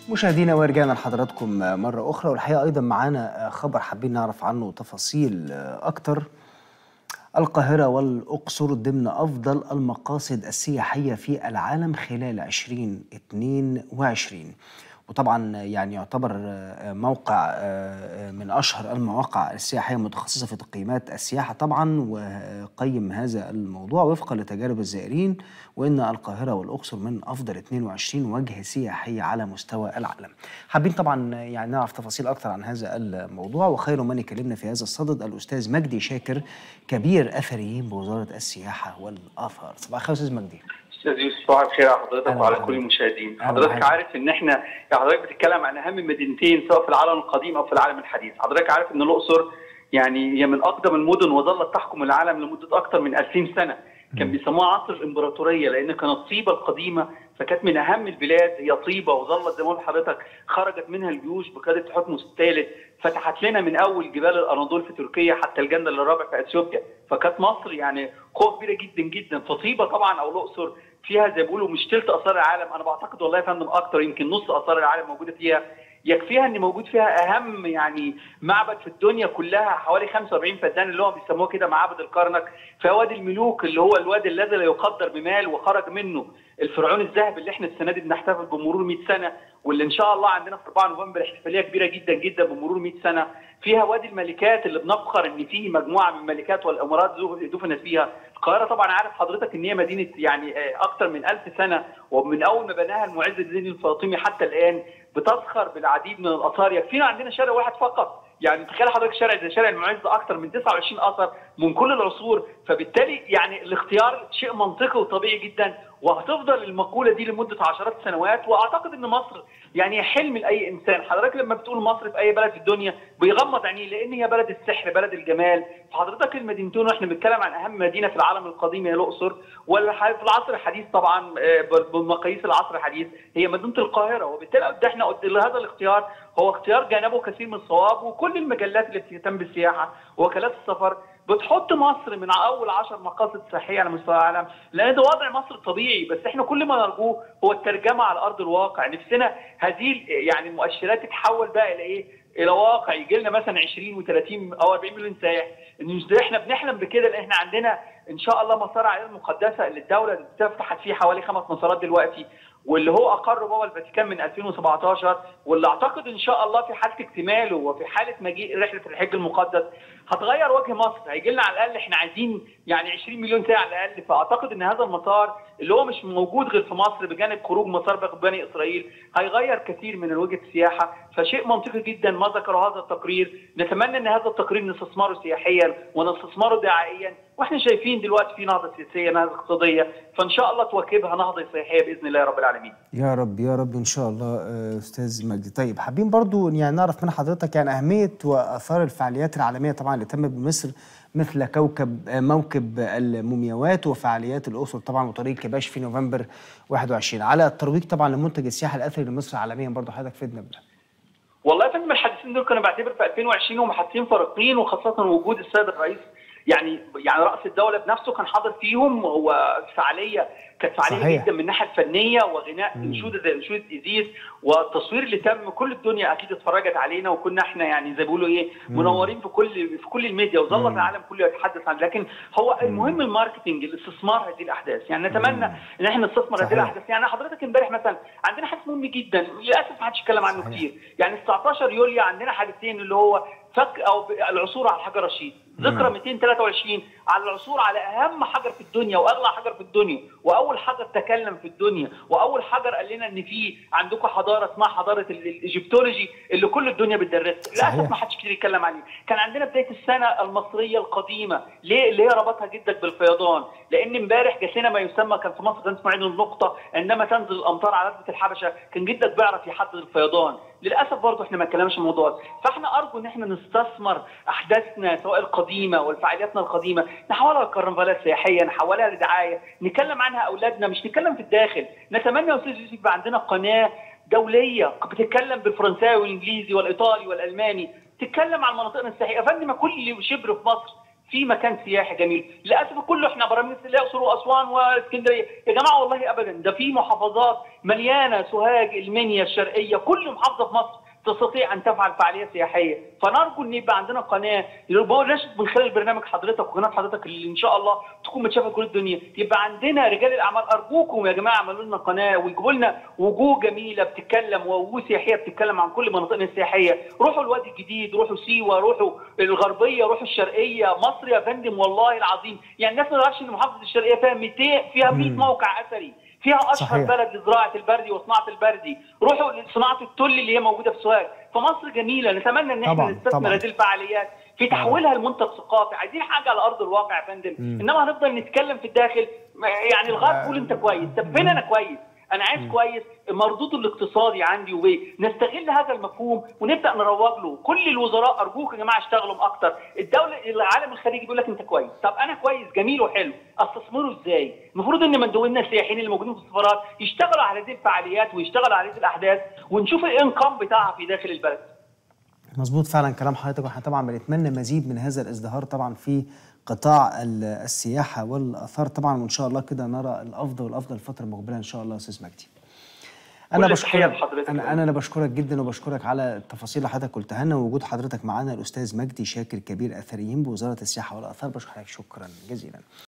مشاهدينا ورجعنا لحضراتكم مرة أخرى والحقيقة أيضا معانا خبر حابين نعرف عنه تفاصيل أكتر القاهرة والأقصر ضمن أفضل المقاصد السياحية في العالم خلال 2022 وطبعا يعني يعتبر موقع من اشهر المواقع السياحيه المتخصصه في تقييمات السياحه طبعا وقيم هذا الموضوع وفقا لتجارب الزائرين وان القاهره والاقصر من افضل 22 وجهه سياحيه على مستوى العالم. حابين طبعا يعني نعرف تفاصيل اكثر عن هذا الموضوع وخير من يكلمنا في هذا الصدد الاستاذ مجدي شاكر كبير اثريين بوزاره السياحه والاثار. صباح الخير استاذ مجدي. استاذ يوسف صباح الخير على حضرتك وعلى كل المشاهدين حضرتك عارف ان احنا يعني حضرتك بتتكلم عن اهم مدينتين سواء في العالم القديم او في العالم الحديث حضرتك عارف ان الاقصر يعني هي من اقدم المدن وظلت تحكم العالم لمده اكثر من 2000 سنه كان بيسموها عصر الامبراطوريه لان كانت طيبه القديمه فكانت من اهم البلاد هي طيبه وظلت زي ما حضرتك خرجت منها الجيوش بقياده تحتمس الثالث فتحت لنا من اول جبال الاناضول في تركيا حتى الجندل الرابع في اثيوبيا فكانت مصر يعني قوه كبيره جدا جدا فطيبه طبعا او الاقصر فيها زي ما بيقولوا مش تلت اثار العالم انا بعتقد والله يا فندم اكتر يمكن نص اثار العالم موجوده فيها يكفيها ان موجود فيها اهم يعني معبد في الدنيا كلها حوالي 45 فدان اللي هو بيسموه كده معابد الكرنك في وادي الملوك اللي هو الوادي الذي لا يقدر بمال وخرج منه الفرعون الذهبي اللي احنا السنه دي بنحتفل بمرور 100 سنه واللي ان شاء الله عندنا في 4 نوفمبر احتفاليه كبيره جدا جدا بمرور 100 سنه فيها وادي الملكات اللي بنفخر ان فيه مجموعه من الملكات والامارات دفنت فيها القاهره طبعا عارف حضرتك ان هي مدينه يعني اكثر من 1000 سنه ومن اول ما بناها المعز الدين الفاطمي حتى الان بتزخر بالعديد من الاثار يكفينا عندنا شارع واحد فقط يعني تخيل حضرتك شارع زي شارع المعز اكثر من 29 اثر من كل العصور فبالتالي يعني الاختيار شيء منطقي وطبيعي جدا وهتفضل المقوله دي لمده عشرات السنوات واعتقد ان مصر يعني حلم لاي انسان حضرتك لما بتقول مصر في اي بلد في الدنيا بيغمض عينيه لان هي بلد السحر بلد الجمال فحضرتك المدينتين واحنا بنتكلم عن اهم مدينه في العالم القديم هي الاقصر ولا في العصر الحديث طبعا بمقاييس العصر الحديث هي مدينه القاهره وبالتالي ده احنا هذا الاختيار هو اختيار جانبه كثير من الصواب وكل المجلات اللي بتهتم بالسياحه ووكالات السفر بتحط مصر من اول 10 مقاصد سياحيه على مستوى العالم لان ده وضع مصر الطبيعي بس احنا كل ما نرجوه هو الترجمه على ارض الواقع نفسنا هذه يعني المؤشرات تتحول بقى الى ايه؟ الى واقع يجي لنا مثلا 20 و30 او 40 مليون سائح ان احنا بنحلم بكده لان احنا عندنا ان شاء الله مسار العائله المقدسه اللي الدوله فتحت فيه حوالي خمس مسارات دلوقتي واللي هو اقره بابا الفاتيكان من 2017 واللي اعتقد ان شاء الله في حاله اكتماله وفي حاله مجيء رحله الحج المقدس هتغير وجه مصر هيجي لنا على الاقل احنا عايزين يعني 20 مليون ساعه على الاقل فاعتقد ان هذا المسار اللي هو مش موجود غير في مصر بجانب خروج مسار بني اسرائيل هيغير كثير من وجهه السياحه فشيء منطقي جدا ما ذكره هذا التقرير نتمنى ان هذا التقرير نستثمره سياحيا ونستثمره دعائيا واحنا شايفين دلوقتي في نهضه سياسيه نهضه اقتصاديه فان شاء الله تواكبها نهضه سياحيه باذن الله يا رب العالمين. يا رب يا رب ان شاء الله استاذ مجدي طيب حابين برضو يعني نعرف من حضرتك يعني اهميه واثار الفعاليات العالميه طبعا اللي تمت بمصر مثل كوكب موكب المومياوات وفعاليات الاقصر طبعا وطريق كباش في نوفمبر 21 على الترويج طبعا لمنتج السياحه الاثري لمصر عالميا برضو حضرتك فدنا بده. والله يا فندم الحادثين دول كانوا بعتبر في 2020 هم حادثين فارقين وخاصه وجود السيد الرئيس يعني يعني راس الدوله بنفسه كان حاضر فيهم هو فعاليه كانت فعاليه صحيح. جدا من الناحيه الفنيه وغناء انشوده زي انشوده ايزيس والتصوير اللي تم كل الدنيا اكيد اتفرجت علينا وكنا احنا يعني زي بيقولوا ايه منورين في كل في كل الميديا وظل العالم كله يتحدث عن لكن هو المهم الماركتنج الاستثمار هذه الاحداث يعني نتمنى ان اححنا نستثمر هذه الاحداث يعني حضرتك امبارح مثلا عندنا حدث مهم جدا للاسف ما حدش اتكلم عنه كتير يعني 19 يوليو عندنا حدثين اللي هو فك او العثور على حجر رشيد ذكرى 223 على العثور على اهم حجر في الدنيا واغلى حجر في الدنيا واول حجر تكلم في الدنيا واول حجر قال لنا ان في عندكم حضاره اسمها حضاره الايجيبتولوجي اللي كل الدنيا بتدرسها للاسف ما حدش كتير يتكلم عليه كان عندنا بدايه السنه المصريه القديمه ليه اللي هي ربطها جدا بالفيضان لان امبارح جات لنا ما يسمى كان في مصر كان اسمه عين النقطه عندما تنزل الامطار على ركبه الحبشه كان جدك بيعرف يحدد الفيضان للاسف برضه احنا ما اتكلمناش الموضوع ده فاحنا ارجو ان احنا نستثمر احداثنا سواء القديمه وفعالياتنا القديمه نحولها لكرنفالات سياحيه نحولها لدعايه نتكلم عنها اولادنا مش نتكلم في الداخل نتمنى يا استاذ يوسف يبقى عندنا قناه دوليه بتتكلم بالفرنساوي والانجليزي والايطالي والالماني تتكلم عن مناطقنا السياحيه يا فندم كل شبر في مصر في مكان سياحي جميل للاسف كله احنا برامج الاقصر واسوان واسكندريه يا جماعه والله ابدا ده في محافظات مليانه سوهاج المنيا الشرقيه كل محافظه في مصر تستطيع ان تفعل فعاليه سياحيه فنرجو ان يبقى عندنا قناه بلاش من خلال برنامج حضرتك وقناه حضرتك اللي ان شاء الله تكون متشافه كل الدنيا يبقى عندنا رجال الاعمال ارجوكم يا جماعه اعملوا لنا قناه ويجيبوا لنا وجوه جميله بتتكلم ووجوه سياحيه بتتكلم عن كل مناطقنا السياحيه روحوا الوادي الجديد روحوا سيوه روحوا الغربيه روحوا الشرقيه مصر يا فندم والله العظيم يعني الناس ما تعرفش ان محافظه الشرقيه فيها 200 فيها 100 موقع اثري فيها اشهر صحيح. بلد لزراعه البردي وصناعه البردي روحوا لصناعه التل اللي هي موجوده في سوهاج فمصر جميله نتمنى ان احنا نستثمر هذه الفعاليات في تحويلها لمنتج ثقافي عايزين حاجه على ارض الواقع يا فندم انما هنفضل نتكلم في الداخل يعني الغرب يقول انت كويس طب فين انا كويس انا عايز كويس مردوده الاقتصادي عندي وبيه نستغل هذا المفهوم ونبدا نروج له كل الوزراء ارجوك يا جماعه اشتغلوا اكتر الدوله العالم الخليجي بيقول لك انت كويس طب انا كويس جميل وحلو استثمره ازاي المفروض ان مندوبينا السياحيين اللي موجودين في السفارات يشتغلوا على هذه الفعاليات ويشتغلوا على هذه الاحداث ونشوف الانقام بتاعها في داخل البلد مظبوط فعلا كلام حضرتك واحنا طبعا بنتمنى مزيد من هذا الازدهار طبعا في قطاع السياحه والاثار طبعا وان شاء الله كده نرى الافضل والافضل الفتره المقبله ان شاء الله استاذ مجدي انا بشكرك انا انا بشكرك جدا وبشكرك على التفاصيل اللي حضرتك قلتها لنا ووجود حضرتك معانا الاستاذ مجدي شاكر كبير اثريين بوزاره السياحه والاثار بشكرك شكرا جزيلا